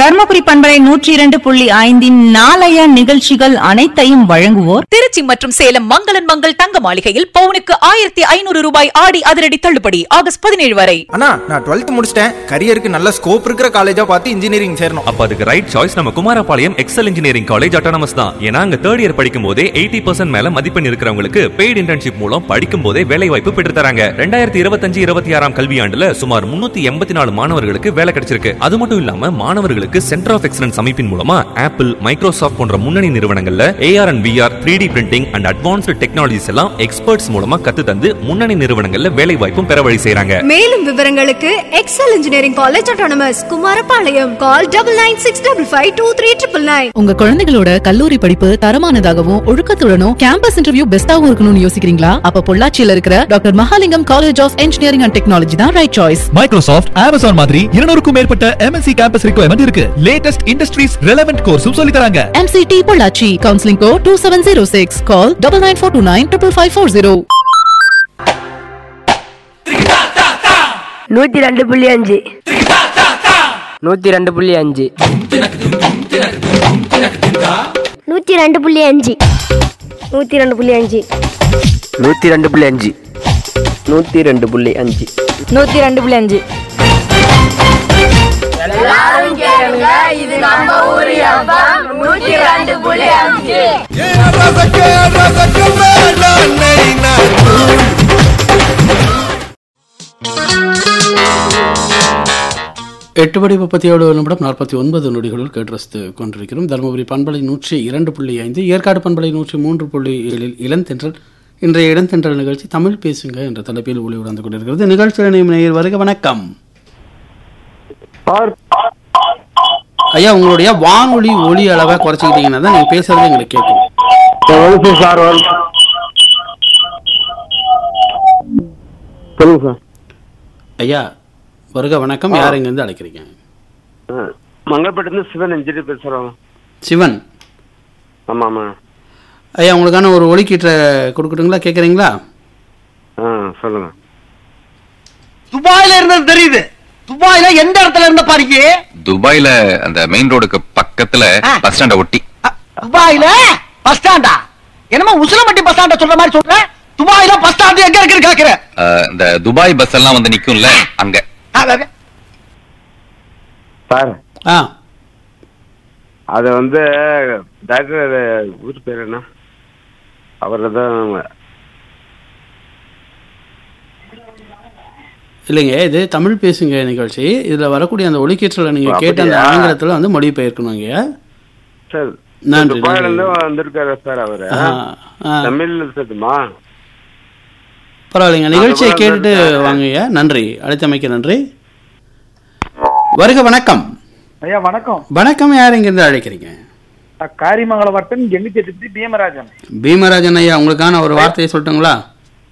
தர்மபுரி பண்பலை நூற்றி இரண்டு புள்ளி ஐந்தின் நாளைய நிகழ்ச்சிகள் அனைத்தையும் வழங்குவோர் திருச்சி மற்றும் சேலம் மங்களன் மங்கள் தங்க மாளிகையில் பவுனுக்கு ஆயிரத்தி ஐநூறு ரூபாய் ஆடி அதிரடி தள்ளுபடி ஆகஸ்ட் பதினேழு வரை அண்ணா நான் டுவெல்த் முடிச்சிட்டேன் கரியருக்கு நல்ல ஸ்கோப் இருக்கிற காலேஜா பார்த்து இன்ஜினியரிங் சேரணும் அப்ப அதுக்கு ரைட் சாய்ஸ் நம்ம Kumarapalayam Excel engineering college autonomous தான் ஏன்னா அங்க தேர்ட் இயர் படிக்கும் போதே எயிட்டி பர்சன்ட் மேல மதிப்பெண் இருக்கிறவங்களுக்கு பெய்டு இன்டர்ன்ஷிப் மூலம் படிக்கும் போதே வேலை வாய்ப்பு பெற்று தராங்க ரெண்டாயிரத்தி இருபத்தஞ்சு இருபத்தி ஆறாம் கல்வியாண்டுல சுமார் முன்னூத்தி எண்பத்தி நாலு மாணவர்களுக்கு வேலை கிடைச்சிருக்கு அது மட்டும் இல்லாம மாணவர்களுக்கு சென்டர் ஆஃப் எக்ஸலன்ஸ் அமைப்பின் மூலமா ஆப்பிள் மைக்ரோசாஃப்ட் போன்ற முன்னணி நிறுவனங்கள்ல AR and VR three D printing and advanced technologies எல்லாம் எக்ஸ்பர்ட்ஸ் மூலமா கத்து தந்து முன்னணி நிறுவனங்கள்ல வேலை வாய்ப்பும் பெற வழி செய்றாங்க மேலும் விவரங்களுக்கு Excel engineering college autonomous Kumarapalayam call double nine six double five two three triple nine உங்க குழந்தைகளோட கல்லூரி படிப்பு தரமானதாகவும் ஒழுக்கத்துடனும் கேம்பஸ் இன்டர்வியூ பெஸ்டாவும் இருக்கணும்னு யோசிக்கிறீங்களா அப்ப பொள்ளாச்சியில இருக்கிற doctor Mahalingam college of engineering and technology தான் ரைட் சாய்ஸ் மைக்ரோசாஃப்ட் அமேசான் மாதிரி இருநூறுக்கும் மேற்பட்ட எம்என்சி கேம்பஸ் ரிக்வயர்மெண்ட் இருக்கு லேட்டஸ்ட் இண்டஸ்ட்ரீஸ் ரெலவென்ட் கோர்ஸும் சொல்லி தராங்க MCT Pollachi counselling code two seven zero six call double nine four two nine triple five four zero நூத்தி ரெண்டு புள்ளி அஞ்சு நூத்தி ரெண்டு புள்ளி அஞ்சு நூற்றி ரெண்டு புள்ளி அஞ்சு நூற்றி ரெண்டு புள்ளி அஞ்சு நூத்தி ரெண்டு புள்ளி அஞ்சு நூத்தி ரெண்டு புள்ளி அஞ்சு நூற்றி ரெண்டு புள்ளி அஞ்சு எட்டு மணி முப்பத்தி ஏழு நிமிடம் நாற்பத்தி ஒன்பது நொடிகளில் கேட்டு ரசித்து கொண்டிருக்கிறோம் தருமபுரி பண்பலை நூற்றி இரண்டு புள்ளி ஐந்து ஏற்காடு பண்பலை நூற்றி மூன்று புள்ளி ஏழில் இளந்தென்றல் இன்றைய இளந்தென்றல் நிகழ்ச்சி தமிழ் பேசுங்க என்ற தலைப்பில் ஒளி உணர்ந்து கொண்டிருக்கிறது நிகழ்ச்சியில் இணையும் நேயர் வருக வணக்கம் ஐயா உங்களுடைய வானொலி ஒளி அளவை குறைச்சிக்கிட்டீங்கன்னா தான் நீங்கள் பேசுறது எங்களுக்கு கேட்கும் சார் சொல்லுங்க சார் ஐயா வருக வணக்கம் யார் இங்கேருந்து அழைக்கிறீங்க மங்கள்பேட்டிலிருந்து சிவன் இன்ஜினியர் பேசுறோம் சிவன் ஆமா ஆமா ஐயா உங்களுக்கான ஒரு ஒலிக்கீட்டை கொடுக்கட்டுங்களா கேட்குறீங்களா ஆ சொல்லுங்க துபாயில இருந்தது தெரியுது துபாயில எந்த இடத்துல இருந்த பாருங்க துபாயில அந்த மெயின் ரோடுக்கு பக்கத்துல பஸ் ஸ்டாண்ட ஒட்டி துபாயில பஸ் ஸ்டாண்டா என்னமோ உசிலம்பட்டி பஸ் ஸ்டாண்ட சொல்ற மாதிரி சொல்ற துபாயில பஸ் ஸ்டாண்ட் எங்க இருக்குன்னு கேக்குற அஹ், இந்த துபாய் பஸ் எல்லாம் வந்து நிக்கும்ல அங்க சார் ஆ அது வந்து டாக்டர் ஊர் பேர் என்ன அவர் தான் இல்லைங்க இது தமிழ் பேசுங்க நிகழ்ச்சி இதுல வரக்கூடிய அந்த ஒலிக்கீற்றலை நீங்க கேட்ட அந்த அப்படியா? ஆங்கிலத்துல வந்து மொழிபெயர்க்கணுங்க சார் நன்றி, துபாயில இருந்து நன்றி. வந்திருக்காரு சார் அவரு ஆ, ஆ. தமிழ்ல இருக்குமா பரவாயில்லைங்க நிகழ்ச்சியை அதுபோல கேட்டுட்டு வந்து- வாங்கய்யா நன்றி அழைத்தமைக்கு நன்றி வருக வணக்கம் ஐயா வணக்கம் வணக்கம் யார் இங்கிருந்து அழைக்கிறீங்க காரிமங்கலம் வட்டம் எண்ணூத்தி எட்டு பீமராஜன் பீமராஜன் ஐயா உங்களுக்கான ஒரு வார்த்தையை சொல்லட்டுங்களா